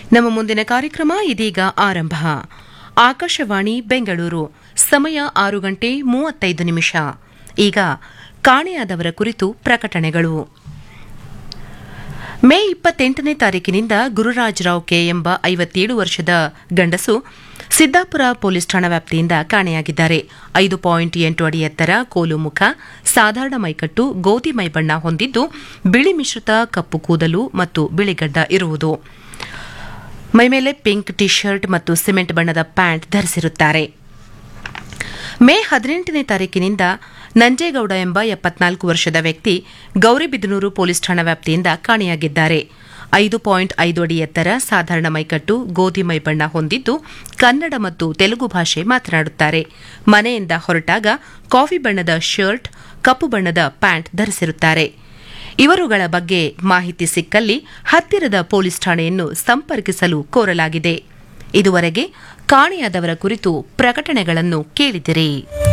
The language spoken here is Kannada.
ನಮ್ಮ ಮುಂದಿನ ಕಾರ್ಯಕ್ರಮ ಇದೀಗ ಆರಂಭ ಆಕಾಶವಾಣಿ ಬೆಂಗಳೂರು ಸಮಯ ಆರು ಗಂಟೆ ಮೂವತ್ತೈದು ನಿಮಿಷ ಈಗ ಕಾಣೆಯಾದವರ ಕುರಿತು ಪ್ರಕಟಣೆಗಳು ಮೇ ಇಪ್ಪತ್ತೆಂಟನೇ ತಾರೀಕಿನಿಂದ ಗುರುರಾಜರಾವ್ ಕೆ ಎಂಬ ಐವತ್ತೇಳು ವರ್ಷದ ಗಂಡಸು ಸಿದ್ದಾಪುರ ಪೊಲೀಸ್ ಠಾಣಾ ವ್ಯಾಪ್ತಿಯಿಂದ ಕಾಣೆಯಾಗಿದ್ದಾರೆ ಐದು ಪಾಯಿಂಟ್ ಎಂಟು ಅಡಿ ಎತ್ತರ ಕೋಲು ಮುಖ ಸಾಧಾರಣ ಮೈಕಟ್ಟು ಗೋಧಿ ಮೈಬಣ್ಣ ಹೊಂದಿದ್ದು ಬಿಳಿ ಮಿಶ್ರಿತ ಕಪ್ಪು ಕೂದಲು ಮತ್ತು ಬಿಳಿಗಡ್ಡ ಇರುವುದು ಮೈಮೇಲೆ ಪಿಂಕ್ ಟಿ ಶರ್ಟ್ ಮತ್ತು ಸಿಮೆಂಟ್ ಬಣ್ಣದ ಪ್ಯಾಂಟ್ ಧರಿಸಿರುತ್ತಾರೆ ಮೇ ಹದಿನೆಂಟನೇ ತಾರೀಕಿನಿಂದ ನಂಜೇಗೌಡ ಎಂಬ ಎಪ್ಪತ್ನಾಲ್ಕು ವರ್ಷದ ವ್ಯಕ್ತಿ ಗೌರಿಬಿದನೂರು ಪೊಲೀಸ್ ಠಾಣಾ ವ್ಯಾಪ್ತಿಯಿಂದ ಕಾಣೆಯಾಗಿದ್ದಾರೆ ಐದು ಪಾಯಿಂಟ್ ಐದು ಅಡಿ ಎತ್ತರ ಸಾಧಾರಣ ಮೈಕಟ್ಟು ಗೋಧಿ ಮೈಬಣ್ಣ ಹೊಂದಿದ್ದು ಕನ್ನಡ ಮತ್ತು ತೆಲುಗು ಭಾಷೆ ಮಾತನಾಡುತ್ತಾರೆ ಮನೆಯಿಂದ ಹೊರಟಾಗ ಕಾಫಿ ಬಣ್ಣದ ಶರ್ಟ್ ಕಪ್ಪು ಬಣ್ಣದ ಪ್ಯಾಂಟ್ ಧರಿಸಿರುತ್ತಾರೆ ಇವರುಗಳ ಬಗ್ಗೆ ಮಾಹಿತಿ ಸಿಕ್ಕಲ್ಲಿ ಹತ್ತಿರದ ಪೊಲೀಸ್ ಠಾಣೆಯನ್ನು ಸಂಪರ್ಕಿಸಲು ಕೋರಲಾಗಿದೆ ಇದುವರೆಗೆ ಕಾಣೆಯಾದವರ ಕುರಿತು ಪ್ರಕಟಣೆಗಳನ್ನು ಕೇಳಿದಿರಿ